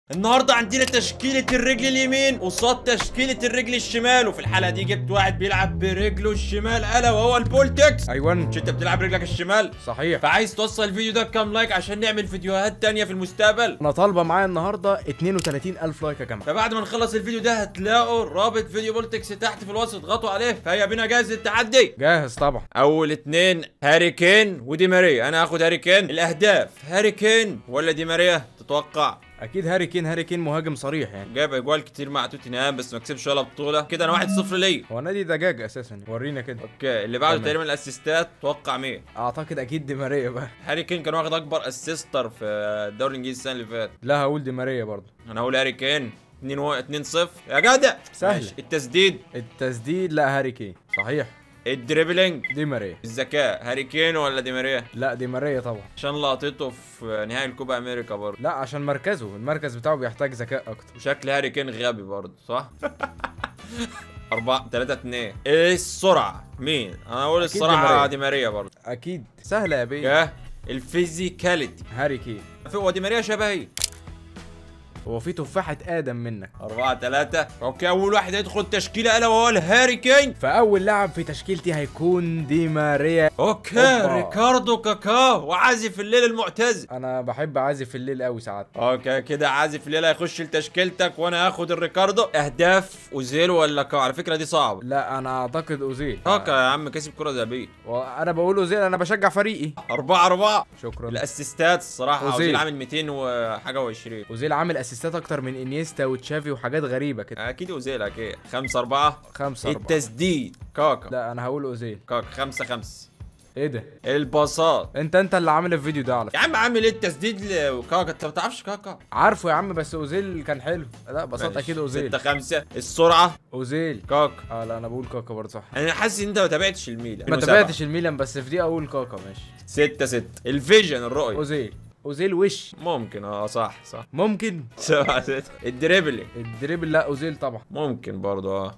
النهارده عندنا تشكيلة الرجل اليمين قصاد تشكيلة الرجل الشمال وفي الحلقة دي جبت واحد بيلعب برجله الشمال الا وهو البولتكس ايوان مش انت بتلعب رجلك الشمال صحيح فعايز توصل الفيديو ده بكام لايك عشان نعمل فيديوهات تانية في المستقبل انا طالبه معايا النهارده 32000 لايك يا جماعه فبعد ما نخلص الفيديو ده هتلاقوا رابط فيديو بولتكس تحت في الوصف اضغطوا عليه فهيا بينا جاهز للتحدي جاهز طبعا اول اتنين هاري كين ودي ماريا انا هاخد هاري كين الاهداف هاري كين ولا دي ماريا تتوقع اكيد هاري كين هاري كين مهاجم صريح يعني جايب اجوال كتير مع توتنهام بس ما كسبش ولا بطوله كده انا 1-0 ليا هو نادي دجاج اساسا ورينا كده اوكي اللي بعده تمام. تقريبا الاسيستات توقع مين اعتقد اكيد دي ماريا بقى هاري كين كان واخد اكبر اسيستر في الدوري الانجليزي السنه اللي فاتت لا هقول دي ماريا برضه انا هقول هاري كين 2 و... 2 0 يا جدع سهلة. ماشي. التسديد التسديد لا هاري كين صحيح الدريبلينج دي ماريا الذكاء هاري كين ولا دي ماريا لا دي ماريا طبعا عشان لقطته في نهائي الكوبا امريكا برضه لا عشان مركزه المركز بتاعه بيحتاج ذكاء اكتر وشكل هاري كين غبي برضه صح؟ أربعة تلاتة اتنين ايه السرعة؟ مين؟ أنا أقول أكيد دي الصراحة ماريا. دي ماريا برضه اكيد سهله يا بيه يا الفيزيكاليتي هاري كين هو دي ماريا شبهي هو في تفاحه ادم منك أربعة تلاتة أوكي أول واحد هيدخل التشكيلة ألا وهو الهاري كين فاول لاعب في تشكيلتي هيكون دي ماريا أوكي أوبا. ريكاردو كاكا وعازف الليل المعتز انا بحب اعزف الليل قوي ساعات اوكي كده عازف الليل هيخش لتشكيلتك وانا هاخد الريكاردو اهداف اوزيل ولا كا على فكره دي صعبه لا انا اعتقد اوزيل كاكا يا عم كسب كره ذهبيه وانا بقول اوزيل انا بشجع فريقي أربعة أربعة شكرا الاسيستات الصراحه أوزيل. اوزيل عامل 200 وحاجه و20 اوزيل عامل اسيستات اكتر من انيستا وتشافي وحاجات غريبه كده اكيد اوزيل اكيد 5 4 خمسة أربعة التسديد كاكا لا انا هقول اوزيل كاكا 5 5 ايه ده الباصات انت انت اللي عامل الفيديو ده على يا فكره عم عامل ايه التسديد لكاكا انت ما تعرفش كاكا عارفه يا عم بس اوزيل كان حلو لا بساطه اكيد 6 اوزيل 5 السرعه اوزيل كاكا اه لا انا بقول كاكا برضه صح انا حاسس ان انت ما تابعتش الميلان ما تابعتش الميلان بس في دي اقول كاكا ماشي 6 6 الفيجن الرؤيه اوزيل اوزيل وش ممكن اه صح صح ممكن 7 6 الدريبلينج الدريبل لا اوزيل طبعا ممكن برضه اه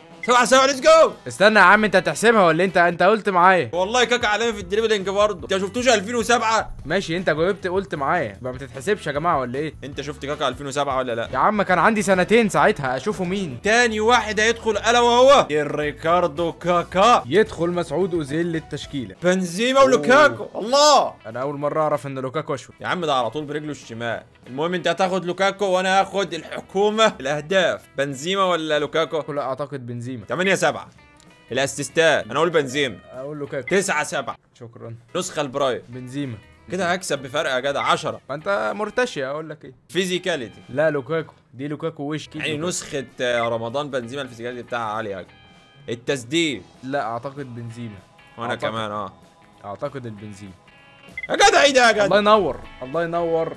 7 7 ليتس جو استنى يا عم انت هتحسبها ولا انت انت قلت معايا والله كاكا عالمي في الدريبلينج برضه انت ما شفتوش 2007 ماشي انت جاوبت قلت معايا ما بتتحسبش يا جماعه ولا ايه انت شفت كاكا 2007 ولا لا يا عم كان عندي سنتين ساعتها اشوفه مين تاني واحد هيدخل الا وهو ريكاردو كاكا يدخل مسعود اوزيل للتشكيله بنزيما ولوكاكو الله انا اول مره اعرف ان لوكاكو اشول يا عم ده على طول برجله الشمال المهم انت هتاخد لوكاكو وانا هاخد الحكومه الاهداف بنزيما ولا لوكاكو لا اعتقد بنزيما 8 7 الاسيستات انا اقول بنزيما اقول لوكاكو 9 7 شكرا نسخه البرايم بنزيما كده هكسب بفرق يا جدع 10 ما انت مرتشي اقول لك ايه فيزيكاليتي لا لوكاكو دي لوكاكو وش كده يعني نسخه آه، رمضان بنزيما الفيزيكاليتي بتاعها عاليه أوي. التسديد لا اعتقد بنزيما وانا أعتقد. كمان اه اعتقد البنزيما يا جدع ايه ده يا الله جدع ينور الله ينور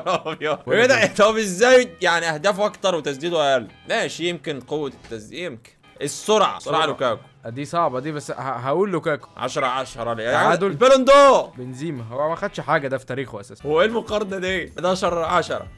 يا جدع طب ازاي يعني اهدافه اكتر وتسديده اقل ماشي يمكن قوه التسديد يمكن السرعه سرعه سرعة. لوكاكو دي صعبه دي بس ه- هقول لوكاكو 10 10 تعادل. البالون دور بنزيما هو ما خدش حاجه ده في تاريخه اساسا هو ايه المقارنه دي 11 10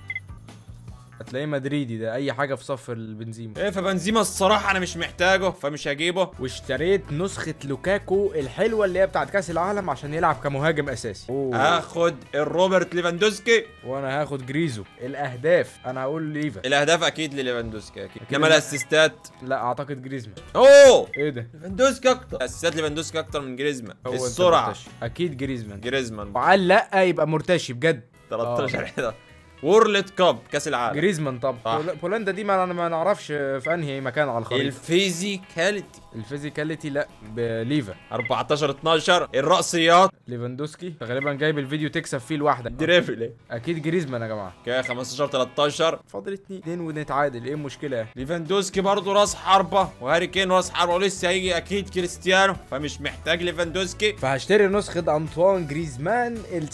هتلاقيه مدريدي ده اي حاجه في صف البنزيما ايه فبنزيما الصراحه انا مش محتاجه فمش هجيبه واشتريت نسخة لوكاكو الحلوة اللي هي بتاعت كأس العالم عشان يلعب كمهاجم أساسي أوه. هاخد الروبرت ليفاندوسكي وأنا هاخد جريزو الأهداف أنا هقول ليفا الاهداف اكيد لليفاندوسكي اكيد أكيد انما لا. الاسيستات لا أعتقد جريزمان اوه إيه ده؟ ليفاندوسكي اكتر اسيستات ليفاندوسكي اكتر من جريزمان هو أنت السرعه مرتشي. أكيد جريزمان جريزمان وقال لا يبقى مرتشي بجد 13 11 وورلد كاب كاس العالم جريزمان طبعا صح. بول- بولندا دي ما ما نعرفش في أنهي مكان على الخريطة الفيزيكاليتي الفيزيكاليتي لا بليفا 14 12 الرأسيات ليفاندوسكي غالبا جايب الفيديو تكسب فيه لوحدك دريبل أكيد جريزمان يا جماعة كده 15 13 فاضل اتنين اتنين ونتعادل إيه المشكلة ليفاندوسكي برضه راس حربة وهاري كين راس حربة ولسه هيجي اكيد كريستيانو فمش محتاج ليفاندوسكي فهشتري نسخة أنطوان جريزمان ال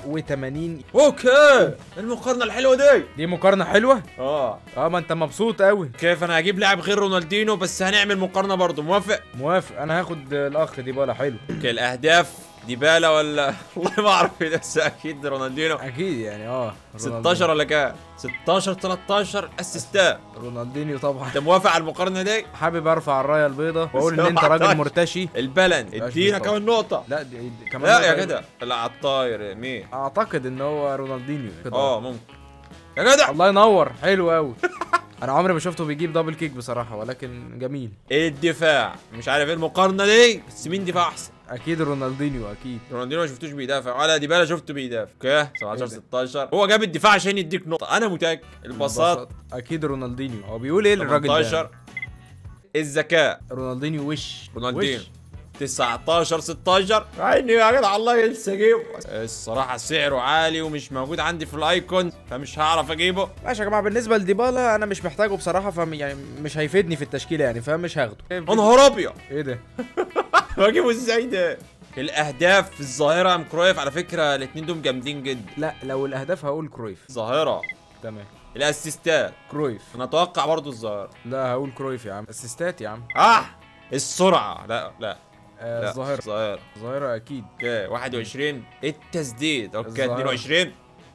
87 اوكي المقارنة الحلوة دي دي مقارنة حلوة؟ اه اه ما انت مبسوط قوي كيف انا هجيب لاعب غير رونالدينو بس هنعمل مقارنة برضه موافق موافق انا هاخد الاخ دي بقى حلو اوكي الاهداف ديبالا ولا والله ما اعرف إيه ده، بس اكيد رونالدينو اكيد يعني اه 16 ولا كام 16 13 اسيستات رونالدينيو طبعا انت موافق على المقارنة دي حابب ارفع الرايه البيضاء واقول ان انت راجل 17. مرتشي البلن مبقاش ادينا بيطلع. كمان نقطة لا دي دي كمان لا نقطة يا إيه؟ جدع لا على الطاير مين اعتقد ان هو رونالدينيو كده. اه ممكن يا جدع الله ينور حلو قوي انا عمري ما شفته بيجيب دبل كيك بصراحه ولكن جميل الدفاع مش عارف ايه المقارنه دي بس مين دفاع احسن اكيد رونالدينيو اكيد رونالدينو ما شفتوش بيدافع ولا ديبالا شفته بيدافع اوكي 17 ده؟ 16 هو جاب الدفاع عشان يديك نقطه انا متاكد البساط اكيد رونالدينيو هو بيقول ايه الراجل ده 18 الذكاء رونالدينيو وش رونالدينو وش. 19 16 عيني يا جدع الله لسه اجيبه الصراحه سعره عالي ومش موجود عندي في الايكون فمش هعرف اجيبه ماشي يا جماعه بالنسبه لديبالا انا مش محتاجه بصراحه فم يعني مش هيفيدني في التشكيله يعني فمش هاخده يا نهار ابيض ايه ده بجيبه ازاي ده الاهداف في الظاهره ام كرويف على فكره الاثنين دول جامدين جدا لا لو الاهداف هقول كرويف ظاهره تمام الاسيستات كرويف انا اتوقع برضو الظاهره لا هقول كرويف يا عم اسيستات يا عم اه السرعه لا لا آه لا الظاهره الظاهره الظاهره اكيد اوكي 21 التسديد اوكي الظاهرة. 22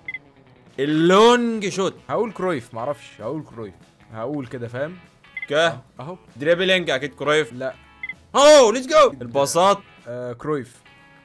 اللونج شوت هقول كرويف معرفش هقول كرويف هقول كده فاهم اوكي اهو دريبلينج اكيد كرويف لا اوه ليتس جو الباصات آه كرويف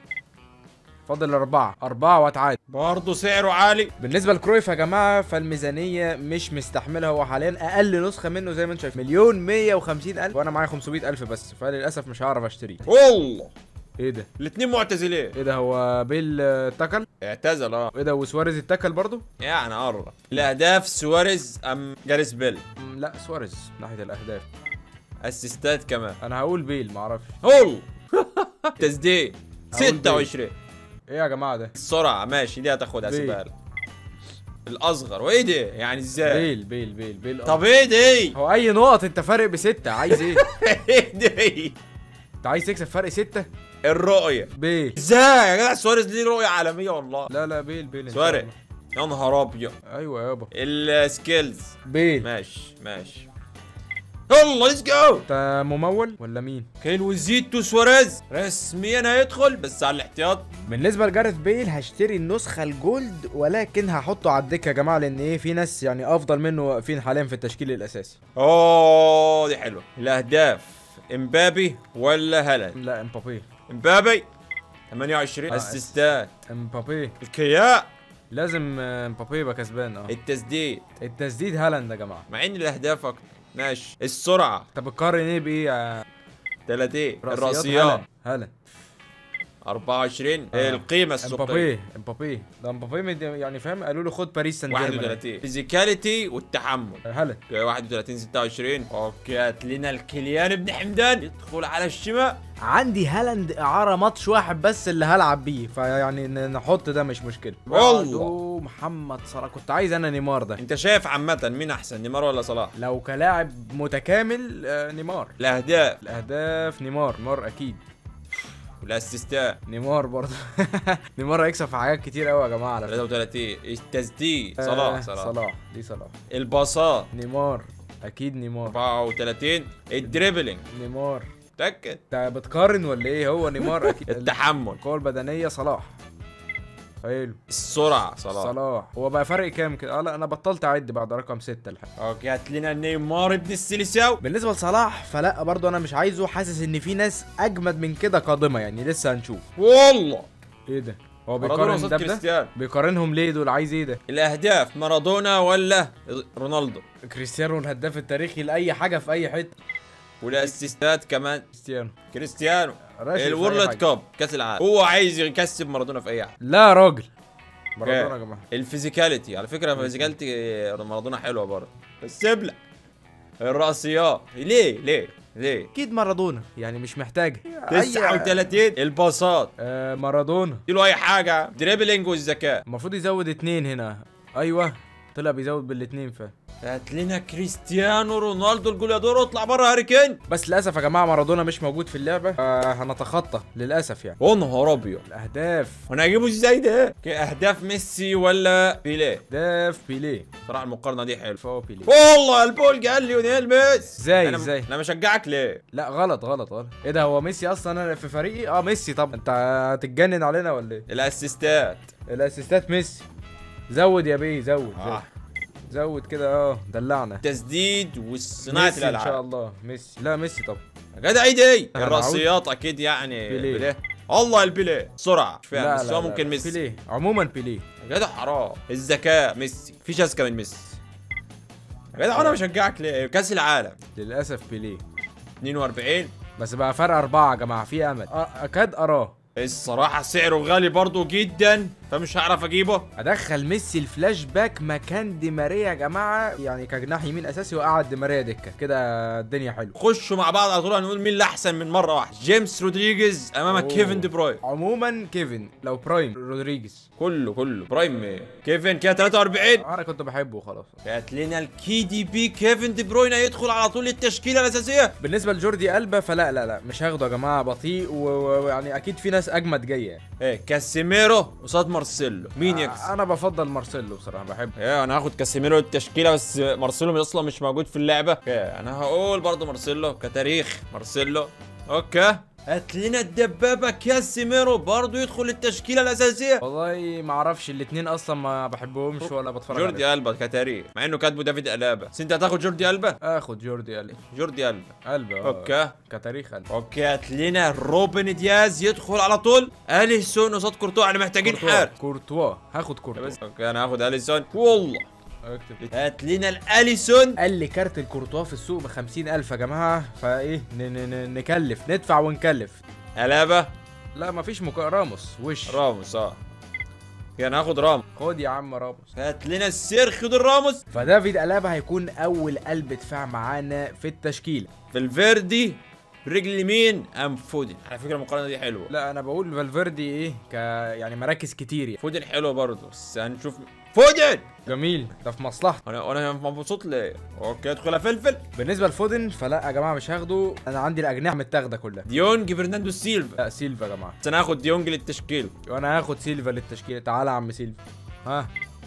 فاضل أربعة أربعة وأتعادل برضه سعره عالي بالنسبة لكرويف يا جماعة فالميزانية مش مستحملها هو حاليا أقل نسخة منه زي ما أنت شايف مليون مية وخمسين ألف وأنا معايا خمسمية ألف بس فللأسف مش هعرف أشتريه والله إيه ده؟ الاثنين معتزلين إيه ده هو بيل آه، اتكل؟ اعتزل اه إيه ده وسواريز اتكل برضه؟ يعني قرب الاهداف سواريز ام جاريس بيل مم، لا سواريز ناحية الأهداف اسيستات كمان أنا هقول بيل معرفش والله تسديد أقول بيل. 26 إيه يا جماعة ده؟ السرعه ماشي دي هتاخدها بيل. سيبها لك. الاصغر وايه ده يعني ازاي بيل بيل بيل بيل طب ايه دي هو أي نقط أنت فارق بستة عايز إيه؟ ايه دي أنت عايز تكسب فرق ستة؟ الرؤيه بيل ازاي يا جدع سواريز ليه رؤيه عالميه والله لا لا بيل بيل إن شاء سواريز الله. يا نهار ابيض أيوة يابا السكيلز بيل ماشي ماشي يلا ليتس جو انت ممول ولا مين؟ كيلو زيتو سواريز رسميا هيدخل بس على الاحتياط بالنسبه لجاريث بيل هشتري النسخه الجولد ولكن هحطه على الدكه يا جماعه لان ايه في ناس يعني افضل منه واقفين حاليا في التشكيل الاساسي اوه دي حلوه الاهداف امبابي ولا هالاند لا امبابي امبابي 28 آه، اسيستات امبابي الكياء لازم آه، امبابي يبقى كسبان اه التسديد التسديد هالاند يا جماعه مع ان الاهداف اكتر ماشي السرعه انت بتقارن ايه بايه يا 30 رأسيات الراسيات هالاند هالاند 24 آه. القيمه السوقيه امبابي امبابي ده امبابي مد- يعني فاهم قالوا له خد باريس سان جيرمان 31 فيزيكاليتي والتحمل هالاند اوكي 31 26 اوكي هات لنا الكليان ابن حمدان يدخل على الشمال عندي هالاند اعاره ماتش واحد بس اللي هلعب بيه فيعني ن- نحط ده مش مشكله والله. بعده محمد صلاح كنت عايز انا نيمار ده انت شايف عامه مين احسن نيمار ولا صلاح لو كلاعب متكامل آه، نيمار الاهداف الاهداف نيمار نيمار اكيد والاسيستات نيمار برضه نيمار هيكسب في حاجات كتير قوي يا جماعه على فكره 33 التسديد آه، صلاح صلاح صلاح دي صلاح الباصات نيمار اكيد نيمار 34 الدريبلينج نيمار متاكد انت بتقارن ولا ايه هو نيمار اكيد التحمل القوه البدنيه صلاح حلو السرعه صلاح صلاح هو بقى فرق كام كده اه لا انا بطلت اعد بعد رقم ستة الحقيقة اوكي هات لنا نيمار ابن السيليساو بالنسبه لصلاح فلا برضه انا مش عايزه حاسس ان في ناس اجمد من كده قادمه يعني لسه هنشوف والله ايه ده هو مارادونا بيقارن قصاد ده بده كريستيانو بيقارنهم ليه دول عايز ايه ده الاهداف مارادونا ولا رونالدو كريستيانو الهداف التاريخي لاي حاجه في اي حته والاسيستات كمان كريستيانو كريستيانو راشد في أي الورلد حاجة. كاب كاس العالم هو عايز يكسب مارادونا في اي حاجه لا يا راجل مارادونا يا جماعه الفيزيكاليتي على فكره الفيزيكاليتي مارادونا حلوه برضه بس ابلع الراسيات ليه ليه ليه اكيد مارادونا يعني مش محتاجه 39 الباصات آه مارادونا له اي حاجه دريبلينج والذكاء المفروض يزود اتنين هنا ايوه طلع بيزود بالاتنين ف هات لنا كريستيانو رونالدو الجوليادور اطلع بره هاري كين بس للاسف يا جماعه مارادونا مش موجود في اللعبه آه هنتخطى للاسف يعني يا نهار ابيض الاهداف وانا هجيبه ازاي ده؟ اهداف ميسي ولا بيليه؟ اهداف بيليه صراحه المقارنه دي حلوه فهو بيليه والله البول قال ليونيل ميسي ازاي انا ازاي انا بشجعك ليه؟ لا غلط غلط غلط ايه ده هو ميسي اصلا انا في فريقي اه ميسي طب انت هتتجنن علينا ولا ايه الاسيستات الاسيستات ميسي زود يا بيه زود آه. زود كده اه دلعنا تسديد وصناعه ميسي ان شاء الالعاب الله ميسي لا ميسي طب يا جدع ايه دي؟ أنا الراسيات اكيد يعني بيليه. بيليه الله البيليه سرعه مش فاهم لا بس لا هو لا ممكن لا. ميسي بيليه عموما بيليه يا يا جدع حرام الذكاء ميسي مفيش اذكى من ميسي يا جدع انا بشجعك ليه كاس العالم للاسف بيليه 42 بس بقى فرق أربعة يا جماعة في أمل أ- أكاد أراه الصراحة سعره غالي برضو جدا فمش هعرف اجيبه أدخل ميسي الفلاش باك مكان دي ماريا يا جماعة يعني كجناح يمين أساسي وقعد دي ماريا دكة كده الدنيا حلوة خشوا مع بعض على طول هنقول مين اللي احسن من مرة واحدة جيمس رودريجيز امامك أوه. كيفن دي بروين عموما كيفن لو برايم رودريجيز كله كله برايم إيه؟ كيفن كده 43 أنا كنت بحبه خلاص جات لنا الكي دي بي كيفن دي بروين هيدخل على طول التشكيلة الاساسية بالنسبة لجوردي ألبا فلا لا لا مش هاخده يا جماعة بطيء و- و- ويعني أكيد في ناس أجمد جاية ايه كاسيميرو قصاد مارسيلو مين يكسب أنا بفضل مارسيلو بصراحة بحبه ايه انا هاخد كاسيميرو التشكيله بس مارسيلو اصلا مش موجود في اللعبه ايه انا هقول برضه مارسيلو كتاريخ مارسيلو اوكي هات لنا الدبابه كاسيميرو برضه يدخل التشكيله الاساسيه والله ما اعرفش الاثنين اصلا ما بحبهمش ولا بتفرج جوردي عليهم. البا كتاريخ مع انه كاتبه دافيد الابا بس انت هتاخد جوردي البا اخد جوردي ألبا جوردي البا ألبا آه. اوكي كتاريخ ألبا اوكي هات لنا روبن دياز يدخل على طول اليسون قصاد كورتوا احنا محتاجين كورتوا. حارس كورتوا هاخد كورتوا بس اوكي انا هاخد اليسون والله اكتب هات لنا الاليسون قال لي كارت الكورتوا في السوق ب 50000 يا جماعه فايه ن- ن- ن- نكلف ندفع ونكلف الابا لا مفيش مك... راموس وش راموس اه اوكي انا هاخد راموس خد يا عم راموس هات لنا السير خد الراموس فدافيد الابا هيكون اول قلب دفاع معانا في التشكيله فالفيردي رجل اليمين ام فودن على فكره المقارنه دي حلوه لا انا بقول فالفيردي ايه ك يعني مراكز كتير يعني. فودن حلوه برضه بس هنشوف فودن جميل ده في مصلحته انا انا مبسوط ليه اوكي ادخل يا فلفل بالنسبه لفودن فلا يا جماعه مش هاخده انا عندي الاجنحه متاخده كلها ديونج فرناندو سيلفا لا سيلفا يا جماعه بس انا هاخد ديونج للتشكيل وانا هاخد سيلفا للتشكيله تعالى يا عم سيلفا ها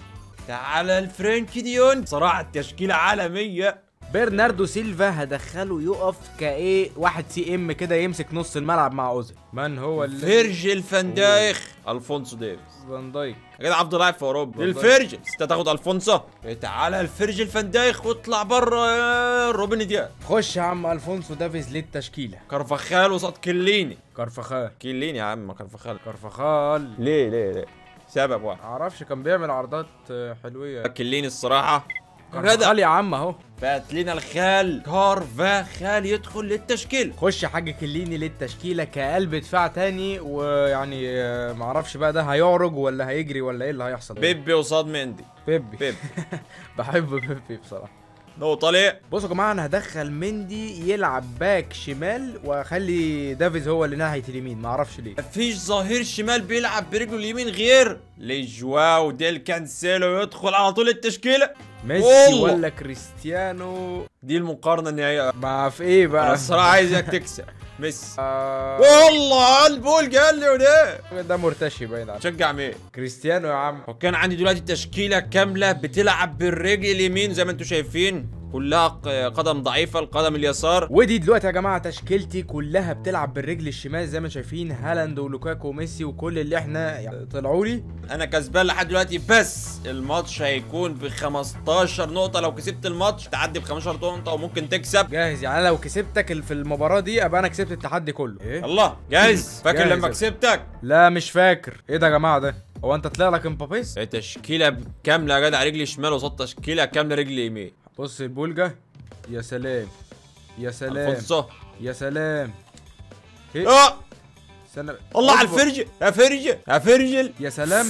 تعالى الفرنكي ديونج صراحه التشكيله عالميه برناردو سيلفا هدخله يقف كايه واحد سي ام كده يمسك نص الملعب مع اوزيل من هو اللي فيرجيل فان دايخ الفونسو ديفيز فان دايك يا جدع افضل لاعب في اوروبا والله. الفيرجل بس انت تاخد الفونسو إيه، تعالى الفيرجل فان دايخ واطلع بره يا روبن دياز خش يا عم الفونسو دافيز للتشكيله كارفخال وسط كليني كرفخال كليني يا عم كارفخال كرفخال ليه ليه ليه سبب واحد معرفش كان بيعمل عرضات آه، حلويه كليني الصراحه جدع كرفخال يا عم اهو فات لنا الخال كارفاخال يدخل للتشكيل خش يا حاج كليني للتشكيله كقلب دفاع تاني ويعني آه، معرفش بقى ده هيعرج ولا هيجري ولا ايه اللي هيحصل بيبي قصاد مندي بيبي بيبي بحب بيبي بصراحه نقطة ليه بصوا يا جماعه انا هدخل مندي يلعب باك شمال واخلي دافيز هو اللي ناحيه اليمين معرفش ليه مفيش ظهير شمال بيلعب برجله اليمين غير لجواو ديل كانسيلو يدخل على طول التشكيلة ميسي والله. ولا كريستيانو دي المقارنة النهائية ما في ايه انا بقى الصراحة عايزك تكسب ميسي آه، والله البول قال لي وليه ده مرتشي باين عليه شجع مين كريستيانو يا عم وكان عندي دلوقتي تشكيلة كاملة بتلعب بالرجل اليمين زي ما انتم شايفين كلها ق- قدم ضعيفة القدم اليسار ودي دلوقتي يا جماعه تشكيلتي كلها بتلعب بالرجل الشمال زي ما شايفين هالاند ولوكاكو وميسي وكل اللي احنا يعني طلعوا لي انا كسبان لحد دلوقتي بس الماتش هيكون ب 15 نقطة لو كسبت الماتش تعدي ب 15 نقطة وممكن تكسب جاهز يعني انا لو كسبتك ال- في المباراه دي ابقى انا كسبت التحدي كله ايه الله جاهز فاكر جاهز لما يا كسبتك لا مش فاكر ايه ده يا جماعه ده هو انت طلع لك امبابي تشكيلة كاملة يا جدع رجلي شمال وسط تشكيلة كاملة رجلي يمين بص البولجا يا سلام يا سلام الفونسو يا سلام ايه اه سنة الله على أكبر. الفرجة يا فرجة يا فرجل يا سلام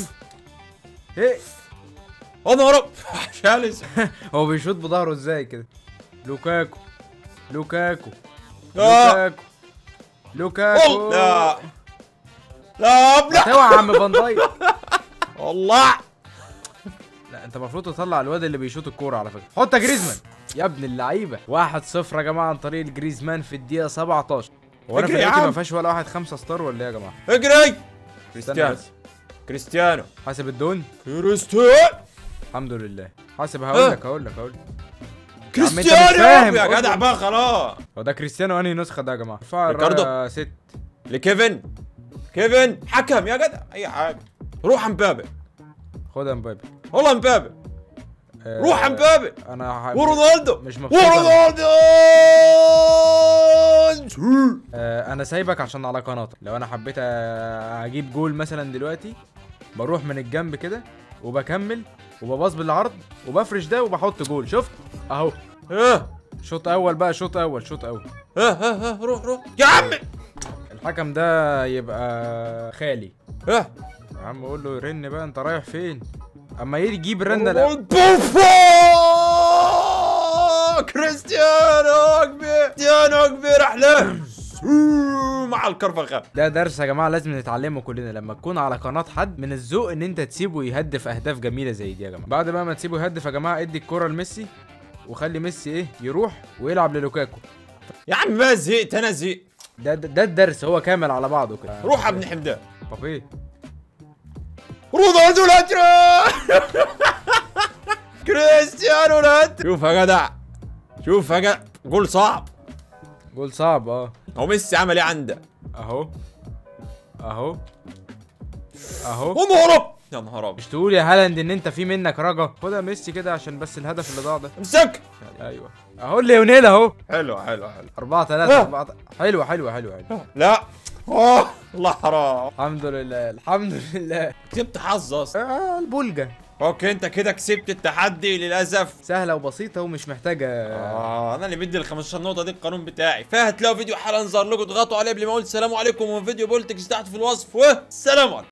ايه انا رب شالس هو بيشوط بظهره ازاي كده لوكاكو لوكاكو آه. لوكاكو لوكاكو لا لا ابلع اوعى يا عم فان دايك والله لا انت المفروض تطلع الواد اللي بيشوط الكوره على فكره حط يا جريزمان يا ابن اللعيبه 1-0 يا جماعه عن طريق الجريزمان في الدقيقه 17 هو انا اجري يا فرقتي عم. ما فيهاش ولا واحد خمسة ستار ولا ايه يا جماعه اجري استنى كريستيانو بس. كريستيانو حاسب الدون كريستيانو الحمد لله حاسب هقول لك هقول لك هقول لك يا عم انت مش كريستيانو فاهم، يا جدع اصبر. بقى خلاص هو ده كريستيانو انهي نسخه ده يا جماعه ارفع ريكاردو. الراية ست لكيفن كيفن حكم يا جدع اي حاجه روح امبابي خد يا مبابي والله امبابي آه، روح امبابي انا ح- ورونالدو مش مبسوط ورونالدو آه، انا سايبك عشان على قناتك لو انا حبيت آه، اجيب جول مثلا دلوقتي بروح من الجنب كده وبكمل وبباص بالعرض وبفرش ده وبحط جول شفت اهو اه شوط اول بقى شوط اول شوط اول اه اه اه روح روح يا عم الحكم ده يبقى خالي اه يا عم قول له يرن بقى انت رايح فين اما يجي يجيب الرنه لا بوفون كريستيانو كبير كريستيانو كبير احلى مع الكرفخه ده درس يا جماعه لازم نتعلمه كلنا لما تكون على قناه حد من الذوق ان انت تسيبه يهدف اهداف جميله زي دي يا جماعه بعد بقى ما تسيبه يهدف يا جماعه ادي الكره لميسي وخلي ميسي ايه يروح ويلعب للوكاكو يا عم ما زهقت انا زهقت ده ده, ده الدرس هو كامل على بعضه كده روح يا ابن حمدان بابي رونالدو الهجرة كريستيانو الهجرة شوف يا جدع شوف يا جدع جول صعب جول صعب اه هو ميسي عمل ايه عنده اهو اهو اهو ونهرب يا نهار ابيض مش تقول يا هالاند ان انت في منك رجا خدها ميسي كده عشان بس الهدف اللي ضاع ده امسك ايوه اهو ليونيل اهو حلو حلو حلو 4 3 آه. 4 حلوه حلوه حلوه حلوه لا اه الله حرام الحمد لله الحمد لله كسبت حظ اصلا آه البولجا اوكي انت كده كسبت التحدي للاسف سهله وبسيطه ومش محتاجه اه انا اللي بدي ال 15 نقطه دي القانون بتاعي فهتلاقوا فيديو حالا انظر لكم اضغطوا عليه قبل ما اقول السلام عليكم وفيديو بولتكس تحت في الوصف والسلام عليكم